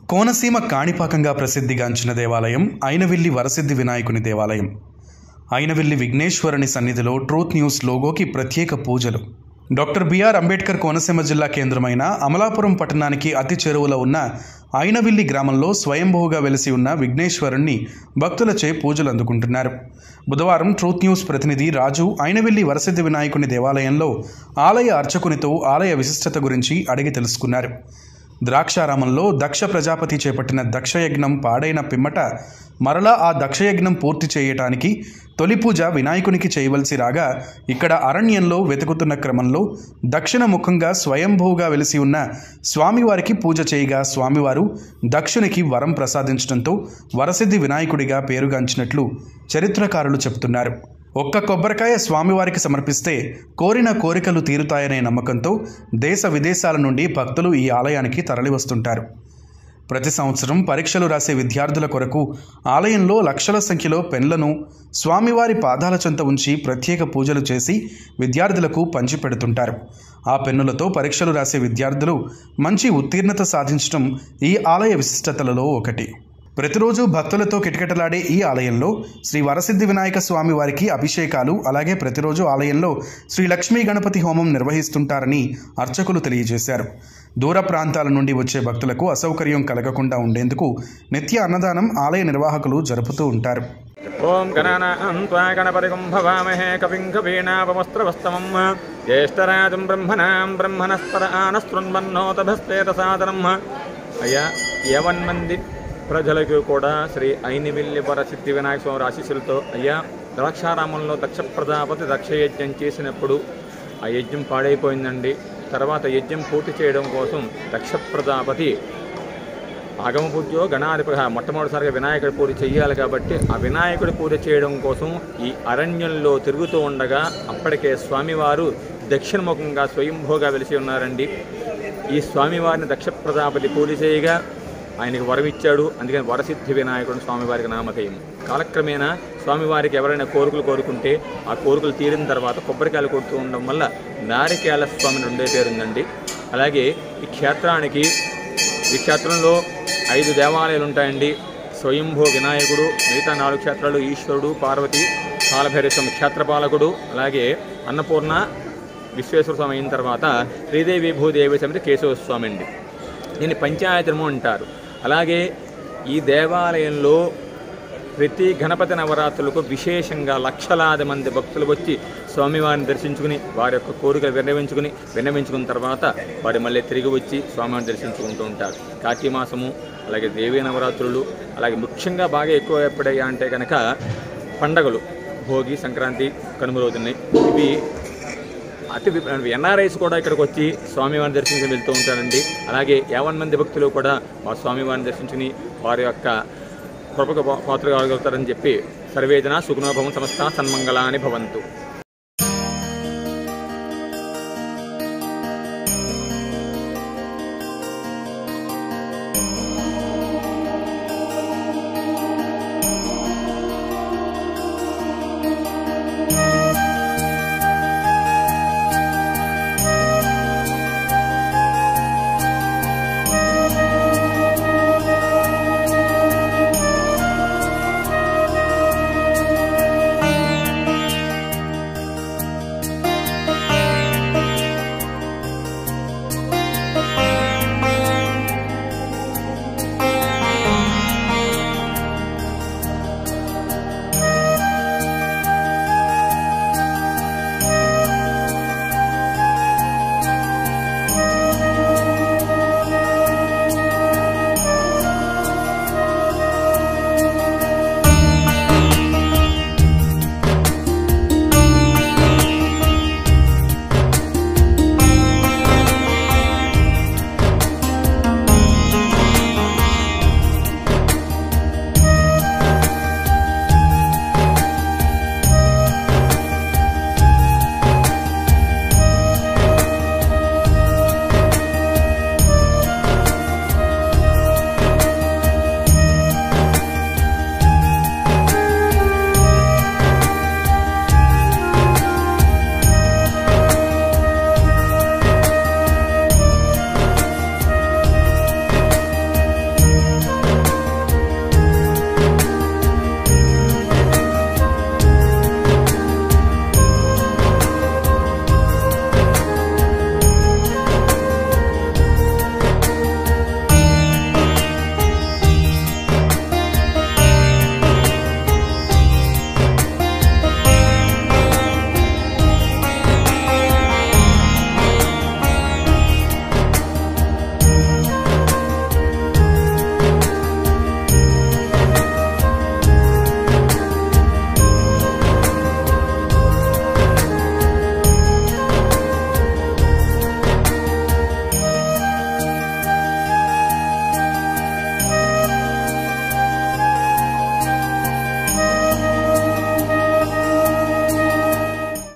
కోనసీమ కాణిపాకంగా ప్రసిద్ధిగాంచిన దేవాలయం అయినవిల్లి వరసిద్ధి వినాయకుని దేవాలయం అయినవిల్లి విఘ్నేశ్వరుని సన్నిధిలో ట్రూత్ న్యూస్ లోగోకి ప్రత్యేక పూజలు డాక్టర్ బిఆర్ అంబేద్కర్ కోనసీమ జిల్లా కేంద్రమైన అమలాపురం పట్టణానికి అతి చెరువులో ఉన్న అయినవిల్లి గ్రామంలో స్వయంభూగా వెలిసి ఉన్న విఘ్నేశ్వరుణ్ణి భక్తులచే పూజలు అందుకుంటున్నారు బుధవారం ట్రూత్ న్యూస్ ప్రతినిధి రాజు అయినవిల్లి వరసిద్ధి వినాయకుని దేవాలయంలో ఆలయ అర్చకునితో ఆలయ విశిష్టత గురించి అడిగి తెలుసుకున్నారు ద్రాక్షారామంలో దక్ష ప్రజాపతి చేపట్టిన దక్షయజ్ఞం పాడైన పిమ్మట మరలా ఆ దక్షయజ్ఞం పూర్తి చేయటానికి తొలి పూజ వినాయకునికి చేయవలసి రాగా ఇక్కడ అరణ్యంలో వెతుకుతున్న క్రమంలో దక్షిణ ముఖంగా స్వయంభూగా వెలిసి ఉన్న స్వామివారికి పూజ చేయగా స్వామివారు దక్షునికి వరం ప్రసాదించడంతో వరసిద్ధి వినాయకుడిగా పేరుగాంచినట్లు చరిత్రకారులు చెబుతున్నారు ఒక్క కొబ్బరికాయ స్వామివారికి సమర్పిస్తే కోరిన కోరికలు తీరుతాయనే నమ్మకంతో దేశ విదేశాల నుండి భక్తులు ఈ ఆలయానికి తరలివస్తుంటారు ప్రతి సంవత్సరం పరీక్షలు రాసే విద్యార్థుల కొరకు ఆలయంలో లక్షల సంఖ్యలో పెన్లను స్వామివారి పాదాల చెంత ఉంచి ప్రత్యేక పూజలు చేసి విద్యార్థులకు పంచిపెడుతుంటారు ఆ పెన్నులతో పరీక్షలు రాసే విద్యార్థులు మంచి ఉత్తీర్ణత సాధించడం ఈ ఆలయ విశిష్టతలలో ఒకటి ప్రతిరోజు భక్తులతో కిటకిటలాడే ఈ ఆలయంలో శ్రీ వరసిద్ధి వినాయక స్వామి వారికి అభిషేకాలు అలాగే ప్రతిరోజు ఆలయంలో శ్రీ లక్ష్మీ గణపతి హోమం నిర్వహిస్తుంటారని అర్చకులు తెలియజేశారు దూర ప్రాంతాల నుండి వచ్చే భక్తులకు అసౌకర్యం కలగకుండా ఉండేందుకు నిత్య అన్నదానం ఆలయ నిర్వాహకులు జరుపుతూ ఉంటారు ఓం గణానాం త్వా గణపతిగం భవామహే కవిం కవీనాపమస్త్రవస్తమం జ్యేష్ఠరాజం బ్రహ్మణాం బ్రహ్మణస్పర ఆనస్తృన్మన్నోతభస్తేత సాదనం అయ్యా యవన్ మంది ప్రజలకు కూడా శ్రీ ఐనివిల్లి వరసిద్ధి వినాయక స్వామి ఆశీస్సులతో అయ్యా ద్రాక్షారామంలో దక్ష ప్రజాపతి దక్ష యజ్ఞం చేసినప్పుడు ఆ యజ్ఞం పాడైపోయిందండి తర్వాత యజ్ఞం పూర్తి చేయడం కోసం దక్ష ప్రజాపతి ఆగమ పూజో గణాధిపతి మొట్టమొదటిసారిగా వినాయకుడి పూజ చేయాలి కాబట్టి ఆ వినాయకుడి పూజ చేయడం కోసం ఈ అరణ్యంలో తిరుగుతూ ఉండగా అప్పటికే స్వామివారు దక్షిణముఖంగా స్వయంభూగా వెలిసి ఉన్నారండి ఈ స్వామివారిని దక్ష ప్రజాపతి పూజ చేయగా ఆయనకి వరం ఇచ్చాడు అందుకని వరసిద్ధి వినాయకుడు స్వామివారికి నామధేయం కాలక్రమేణా స్వామివారికి ఎవరైనా కోరికలు కోరుకుంటే ఆ కోరికలు తీరిన తర్వాత కొబ్బరికాయలు కొడుతూ ఉండడం వల్ల నారికేళ స్వామి రెండే పేరుందండి అలాగే ఈ క్షేత్రానికి ఈ క్షేత్రంలో ఐదు దేవాలయాలు ఉంటాయండి స్వయంభూ వినాయకుడు మిగతా నాలుగు క్షేత్రాలు ఈశ్వరుడు పార్వతి కాలభైరవ స్వామి క్షేత్రపాలకుడు అలాగే అన్నపూర్ణ విశ్వేశ్వర స్వామి అయిన తర్వాత శ్రీదేవి భూదేవి సమితి కేశవ స్వామి అండి దీన్ని పంచాయతనము అంటారు అలాగే ఈ దేవాలయంలో ప్రతి గణపతి నవరాత్రులకు విశేషంగా లక్షలాది మంది భక్తులు వచ్చి స్వామివారిని దర్శించుకుని వారి యొక్క కోరికలు విన్నవించుకుని విన్నవించుకున్న తర్వాత వారు మళ్ళీ తిరిగి వచ్చి స్వామివారిని దర్శించుకుంటూ ఉంటారు కార్తీక మాసము అలాగే దేవీ నవరాత్రులు అలాగే ముఖ్యంగా బాగా ఎక్కువ ఎప్పుడయ్యా అంటే కనుక పండగలు భోగి సంక్రాంతి కనుమ రోజున్నాయి ఇవి అతి ఎన్ఆర్ఐస్ కూడా ఇక్కడికి వచ్చి స్వామివారిని దర్శించి వెళ్తూ ఉంటారండి అలాగే యావన్ మంది భక్తులు కూడా మా స్వామివారిని దర్శించుకుని వారి యొక్క కృపకు పాత్ర కాగలుగుతారని చెప్పి సర్వేజన సుగుణోభవం సమస్త సన్మంగళాని భవంతు